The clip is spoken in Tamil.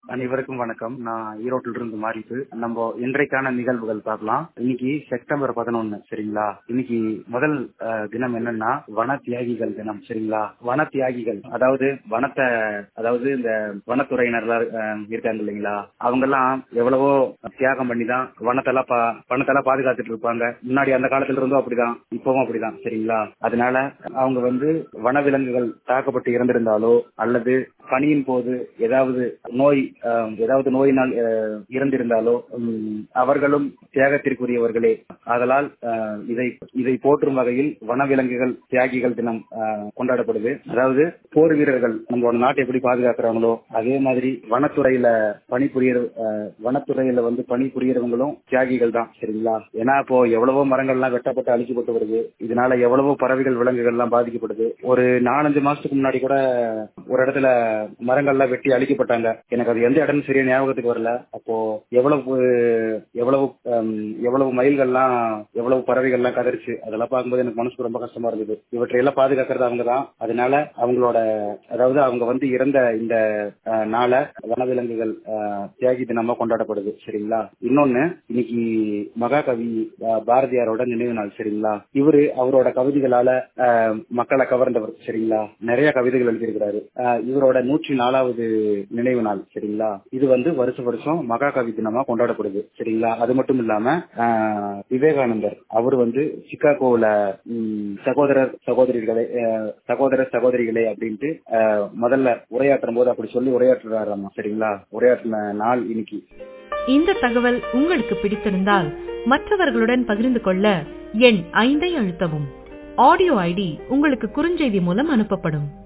அனைவருக்கும் வணக்கம் நான் ஈரோட்டில இருந்து மாறிட்டு நம்ம இன்றைக்கான நிகழ்வுகள் பார்க்கலாம் இன்னைக்கு செப்டம்பர் பதினொன்னு சரிங்களா இன்னைக்கு முதல் அஹ், தினம் என்னன்னா வன தியாகிகள் தினம் சரிங்களா வன தியாகிகள் அதாவது வனத்தை அதாவது இந்த வனத்துறையினர்லாம் அஹ், இருக்காங்க இல்லைங்களா அவங்க எல்லாம் எவ்வளவோ தியாகம் பண்ணி தான் வனத்தெல்லாம் பா வனத்தெல்லாம் பாதுகாத்துட்டு இருப்பாங்க முன்னாடி அந்த காலத்துல இருந்தும் அப்படிதான் இப்பவும் அப்படிதான் சரிங்களா அதனால அவங்க வந்து வனவிலங்குகள் தாக்கப்பட்டு இறந்திருந்தாலோ அல்லது பணியின் போது ஏதாவது நோய் அஹ், ஏதாவது நோயினால் அஹ், இறந்திருந்தாலோ உம், அவர்களும் தியாகத்திற்குரியவர்களே ஆதலால் அஹ், இதை இதை போற்றும் வகையில் வனவிலங்குகள் தியாகிகள் தினம் அஹ், கொண்டாடப்படுது அதாவது போர் வீரர்கள் நம்மளோட நாட்டை எப்படி பாதுகாக்கிறாங்களோ அதே மாதிரி வனத்துறையில பணிபுரியற அஹ், வனத்துறையில வந்து பணிபுரியறவங்களும் தியாகிகள் தான் சரிங்களா ஏன்னா இப்போ எவ்வளவோ மரங்கள்லாம் வெட்டப்பட்டு அழிக்கப்பட்டு வருது இதனால எவ்வளவோ பறவைகள் விலங்குகள் எல்லாம் பாதிக்கப்படுது ஒரு நாலஞ்சு மாசத்துக்கு முன்னாடி கூட ஒரு இடத்துல மரங்கள்லாம் வெட்டி அழிக்கப்பட்டாங்க எனக்கு அது எந்த இடம்னு சரியா ஞாபகத்துக்கு வரல அப்போ எவ்வளவு எவ்வளவு ஹம், எவ்வளவு மயில்கள்லாம் எவ்வளவு பறவைகள்லாம் கதறிச்சு அதெல்லாம் பார்க்கும்போது எனக்கு மனசுக்கு ரொம்ப கஷ்டமா இருந்தது இவற்றையெல்லாம் பாதுகாக்கிறது அவங்க தான் அதனால அவங்களோட அதாவது அவங்க வந்து இறந்த இந்த அஹ், நாளை வனவிலங்குகள் அஹ், தியாகி தினமா கொண்டாடப்படுது சரிங்களா இன்னொன்னு இன்னைக்கு மகாகவி அஹ், பாரதியாரோட நினைவு நாள் சரிங்களா இவரு அவரோட கவிதைகளால அஹ், மக்களை கவர்ந்தவர் சரிங்களா நிறைய கவிதைகள் எழுதியிருக்கிறாரு அஹ், இவரோட நூற்றி நாலாவது நினைவு நாள் சரிங்களா இது வந்து வருஷ வருஷம் மகாகவி தினமா கொண்டாடப்படுது சரிங்களா அது மட்டும் இல்லாம அஹ், விவேகானந்தர் அவர் வந்து சிகாகோல ம், சகோதரர் சகோதரிகளே அஹ், சகோதரர் சகோதரிகளே அப்படின்ட்டு அஹ், முதல்ல உரையாற்றும் போது அப்படி சொல்லி உரையாற்றுறாராமா சரிங்களா உரையாற்றின நாள் இன்னைக்கு இந்த தகவல் உங்களுக்கு பிடித்திருந்தால் மற்றவர்களுடன் பகிர்ந்து கொள்ள எண் ஐந்தை அழுத்தவும் ஆடியோ ஐடி உங்களுக்கு குறுஞ்செய்தி மூலம் அனுப்பப்படும்